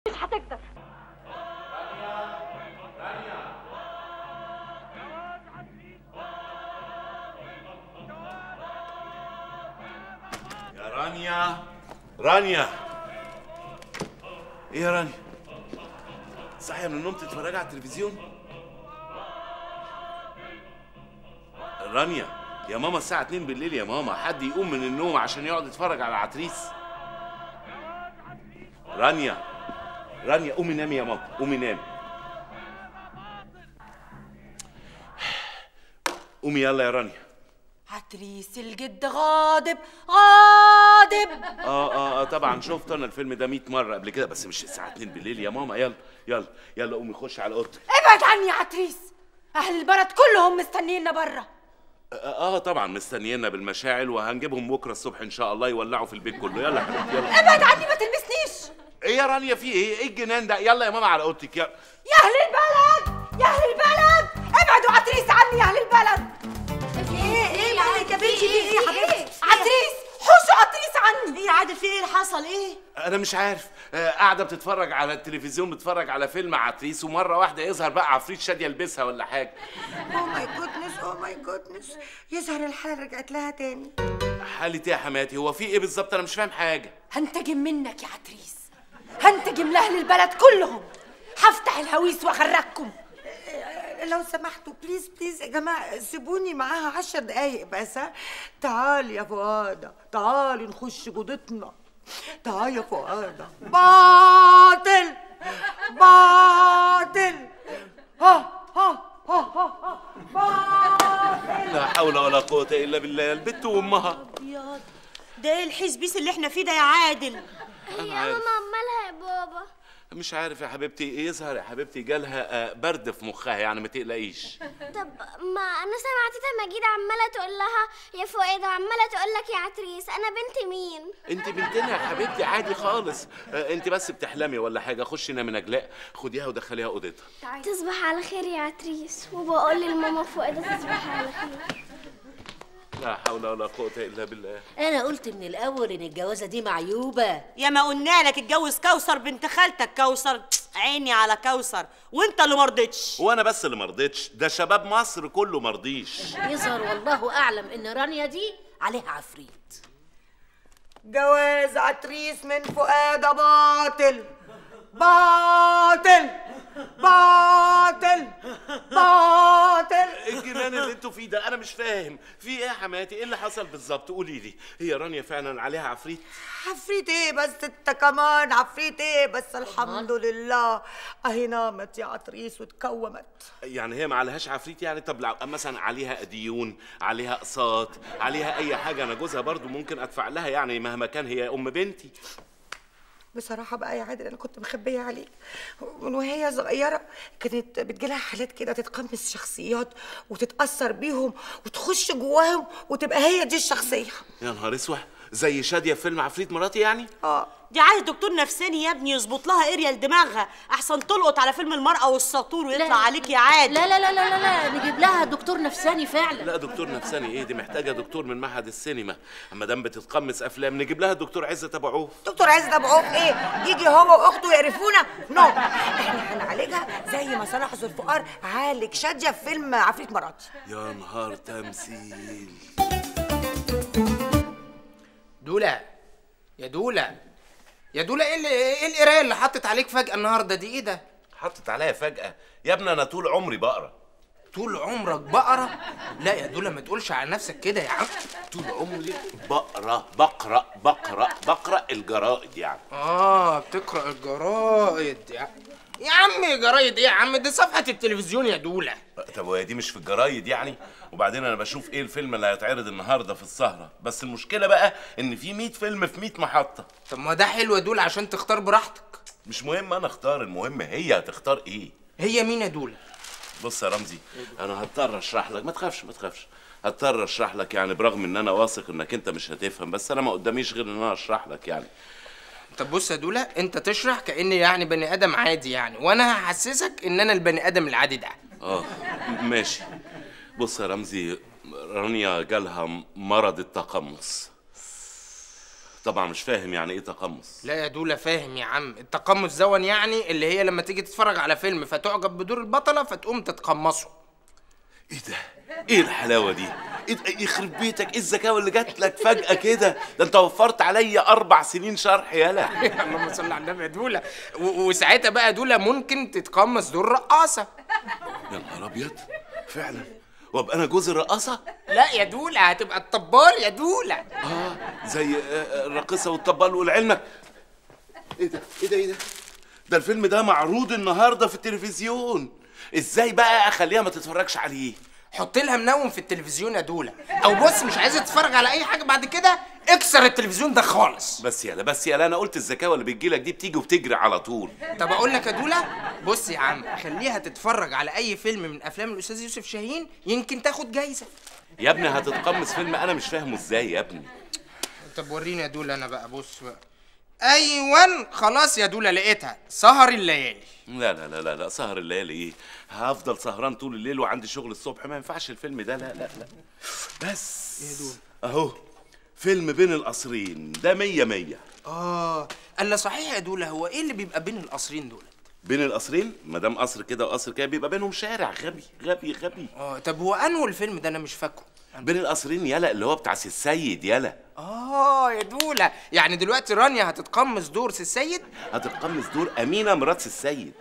مش هتقدر يا رانيا رانيا ايه يا رانيا صاحيه من النوم تتفرجي على التلفزيون رانيا يا ماما الساعة 2 بالليل يا ماما حد يقوم من النوم عشان يقعد يتفرج على عتريس رانيا رانيا قومي نامي يا ماما قومي نامي قومي يلا يا رانيا عتريس الجد غاضب غاضب اه اه اه طبعا شفت انا الفيلم ده 100 مره قبل كده بس مش الساعه 2 بالليل يا ماما يلا يلا يلا قومي خش على اوضتك ابعد عني يا عتريس اهل البلد كلهم مستنينا بره آه, اه طبعا مستنيينا بالمشاعل وهنجيبهم بكره الصبح ان شاء الله يولعوا في البيت كله يلا يا حبيبتي يلا ابعد عني ما تلمسنيش ايه يا رانيا في ايه ايه الجنان ده يلا يا ماما على اوضتك يلا يا اهل البلد يا اهل البلد ابعدوا عتريس عني يا اهل البلد ايه ايه مالك يا بنتي في ايه يا حبيبتي عتريس حوشوا عتريس عني ايه يا عادل في ايه اللي حصل ايه انا مش عارف آه قاعده بتتفرج على التلفزيون بتتفرج على فيلم عتريس ومره واحده يظهر بقى عفريت شاديه يلبسها ولا حاجه اوه ماي جودنس اوه ماي جودنس يظهر الحاله رجعت لها تاني حالة ايه يا حماتي هو في ايه بالظبط انا مش فاهم حاجه هنتجم منك يا عتريس هنتجم لاهل البلد كلهم هفتح الهويس واخرجكم لو سمحتوا بليز بليز يا جماعه سيبوني معاها عشر دقايق بس ها تعال يا فؤاده تعالي نخش جودتنا تعال يا فؤاده باطل باطل ها ها ها ها ها لا حول ولا قوه الا بالله البت وامها باطل ده ايه الحزبيس اللي احنا فيه ده يا عادل أنا يا عارف. ماما مالها يا بابا مش عارف يا حبيبتي يظهر يا حبيبتي جالها آه، برد في مخها يعني ما تقلقيش طب ما انا سمعت تيتا مجيدة عمالة تقول لها يا فؤاد وعمالة تقول لك يا عتريس انا بنت مين انت بنتنا يا حبيبتي عادي خالص آه، انت بس بتحلمي ولا حاجه خشي نامي نجلاء خديها ودخليها اوضتها تصبح على خير يا عتريس وبقول لماما فؤاد تصبح على خير لا حول ولا قوه الا بالله انا قلت من الاول ان الجوازه دي معيوبه يا ما قلنا لك اتجوز كوثر بنت خالتك كوثر عيني على كوثر وانت اللي مرضتش وانا بس اللي مرضتش ده شباب مصر كله مرضيش يظهر والله اعلم ان رانيا دي عليها عفريت جواز عتريس من فؤاد باطل باطل باطل باطل إيه الجنان اللي انتوا فيه ده انا مش فاهم في ايه يا حماتي ايه اللي حصل بالظبط قولي لي هي رانيا فعلا عليها عفريت عفريت ايه بس انت كمان عفريت ايه بس الحمد لله اهي نامت يا عتريس وتكومت يعني هي ما عليهاش عفريت يعني طب لو مثلا عليها ديون عليها اقساط عليها اي حاجه انا جوزها برضو ممكن ادفع لها يعني مهما كان هي ام بنتي بصراحة بقى يا عادل أنا كنت مخبية عليك من وهي صغيرة كانت بتجيلها حالات كده تتقمص شخصيات وتتأثر بيهم وتخش جواهم وتبقى هي دي الشخصية يا نهار اسود زي شاديه في فيلم عفريت مراتي يعني اه دي عايز دكتور نفساني يا ابني يظبط لها اريا لدماغها احسن تلقط على فيلم المرأة والساطور ويطلع عليك يا عادل لا لا لا لا لا, لا. نجيب لها دكتور نفساني فعلا لا دكتور نفساني ايه دي محتاجه دكتور من معهد السينما اما دام بتتقمص افلام نجيب لها دكتور عزت ابو عوف دكتور عايز ابو عوف ايه يجي هو واخته يعرفونا نو احنا هنعالجها زي ما صلاح ذو الفقار عالج شادية في فيلم عفريت مراتي يا نهار تمثيل دولا يا دولا يا دولا ايه اللي ايه القرايه اللي حطت عليك فجأة النهارده دي ايه ده؟ حطت عليا فجاه يا ابني انا طول عمري بقرا طول عمرك بقرة؟ لا يا دولا ما تقولش على نفسك كده يا عم طول عمري بقرا بقرا بقرا بقرا الجرائد يعني اه بتقرأ الجرايد يا يا عم جرايد ايه يا عم دي صفحة التلفزيون يا دولا طب وهي دي مش في الجرايد يعني وبعدين انا بشوف ايه الفيلم اللي هيتعرض النهارده في السهره بس المشكله بقى ان في 100 فيلم في 100 محطه طب ما ده حلو يا دولا عشان تختار براحتك مش مهم انا اختار المهم هي هتختار ايه هي مين يا دولا؟ بص يا رمزي انا هضطر اشرح لك ما تخافش ما تخافش هضطر اشرح لك يعني برغم ان انا واثق انك انت مش هتفهم بس انا ما قداميش غير ان انا اشرح لك يعني طب بص يا دولا انت تشرح كأني يعني بني ادم عادي يعني وانا هحسسك ان انا البني ادم العادي ده اه ماشي بص يا رمزي رانيا جالها مرض التقمص طبعا مش فاهم يعني ايه تقمص لا يا دولا فاهم يا عم التقمص زون يعني اللي هي لما تيجي تتفرج على فيلم فتعجب بدور البطله فتقوم تتقمصه ايه ده ايه الحلاوه دي إيه ده؟ يخرب بيتك ايه الذكاوه اللي جات لك فجاه كده ده انت وفرت عليا اربع سنين شرح يالا اللهم صل على النبي يا دولا و- وساعتها بقى دولا ممكن تتقمص دور رقاصه يا نهار ابيض فعلا وابقى انا جوز الرقاصه لا يا دولا هتبقى الطبال يا دولا اه زي آه، آه، الراقصه والطبال ولعلمك ايه ده ايه ده ايه ده ده الفيلم ده معروض النهارده في التلفزيون ازاي بقى اخليها ما تتفرجش عليه حط لها منوم في التلفزيون يا دولا او بص مش عايزه تتفرج على اي حاجه بعد كده اكسر التلفزيون ده خالص بس يالا بس يالا انا قلت الذكاوه اللي بتجيلك دي بتيجي وبتجري على طول طب اقول لك يا دولا بص يا عم خليها تتفرج على اي فيلم من افلام الاستاذ يوسف شاهين يمكن تاخد جايزه يا ابني هتتقمص فيلم انا مش فاهمه ازاي يا ابني طب وريني يا دولا انا بقى بص بقى ايوه خلاص يا دولا لقيتها سهر الليالي لا لا لا لا لا سهر الليالي ايه هفضل سهران طول الليل وعندي شغل الصبح ما ينفعش الفيلم ده لا لا لا بس يا دول. اهو فيلم بين القصرين ده مية مية اه الا صحيح يا دولا هو ايه اللي بيبقى بين القصرين دول بين القصرين ما دام قصر كده وقصر كده بيبقى بينهم شارع غبي غبي غبي اه طب هو انو الفيلم ده انا مش فاكره بين القصرين يلا اللي هو بتاع سي السيد يلا اه يا دولا يعني دلوقتي رانيا هتتقمص دور سي السيد هتتقمص دور امينه مرات سي السيد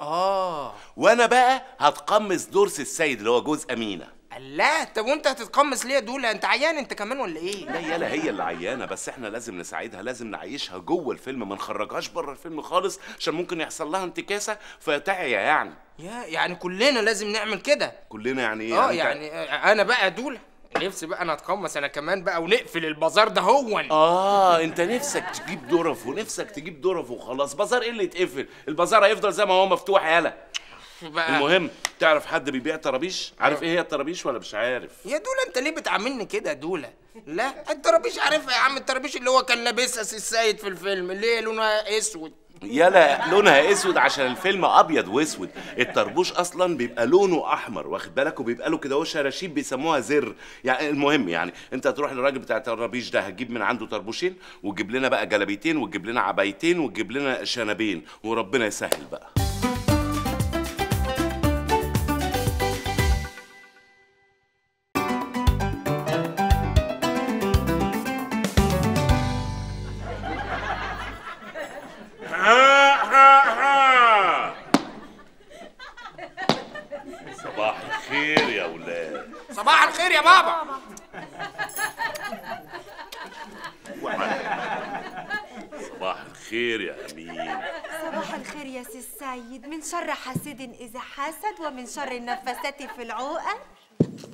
اه وانا بقى هتقمص دور سي السيد اللي هو جوز امينه الله طب وانت هتتقمص ليه يا دولا انت عيان انت كمان ولا ايه لا يالا هي اللي عيانه بس احنا لازم نساعدها لازم نعيشها جوه الفيلم ما نخرجهاش بره الفيلم خالص عشان ممكن يحصل لها انتكاسه فتعيا يعني يا يعني كلنا لازم نعمل كده كلنا يعني ايه اه أنت- يعني آه، انا بقى دولا نفسي بقى انا اتقمص انا كمان بقى ونقفل البازار ده هون اه انت نفسك تجيب درف ونفسك تجيب درف وخلاص بازار ايه اللي يتقفل البازار هيفضل زي ما هو مفتوح يالا بقى المهم تعرف حد بيبيع طرابيش عارف ايه هي الطرابيش ولا مش عارف يا دولا انت ليه بتعاملني كده يا دولا لا الطرابيش عارفها يا عم الطرابيش اللي هو كان لابسها سي السيد في الفيلم اللي هي لونها اسود يلا لونها اسود عشان الفيلم ابيض واسود الطربوش اصلا بيبقى لونه احمر واخد بالك وبيبقى له كده هو شراشيب بيسموها زر يعني المهم يعني انت هتروح للراجل بتاع الطرابيش ده هتجيب من عنده طربوشين وتجيب لنا بقى جلابيتين وتجيب لنا عبايتين وتجيب لنا شنبين وربنا يسهل بقى صباح الخير يا ولاد صباح الخير يا بابا صباح الخير يا امين صباح الخير يا سي السيد من شر حاسد إذا حسد ومن شر النفاسات في العقد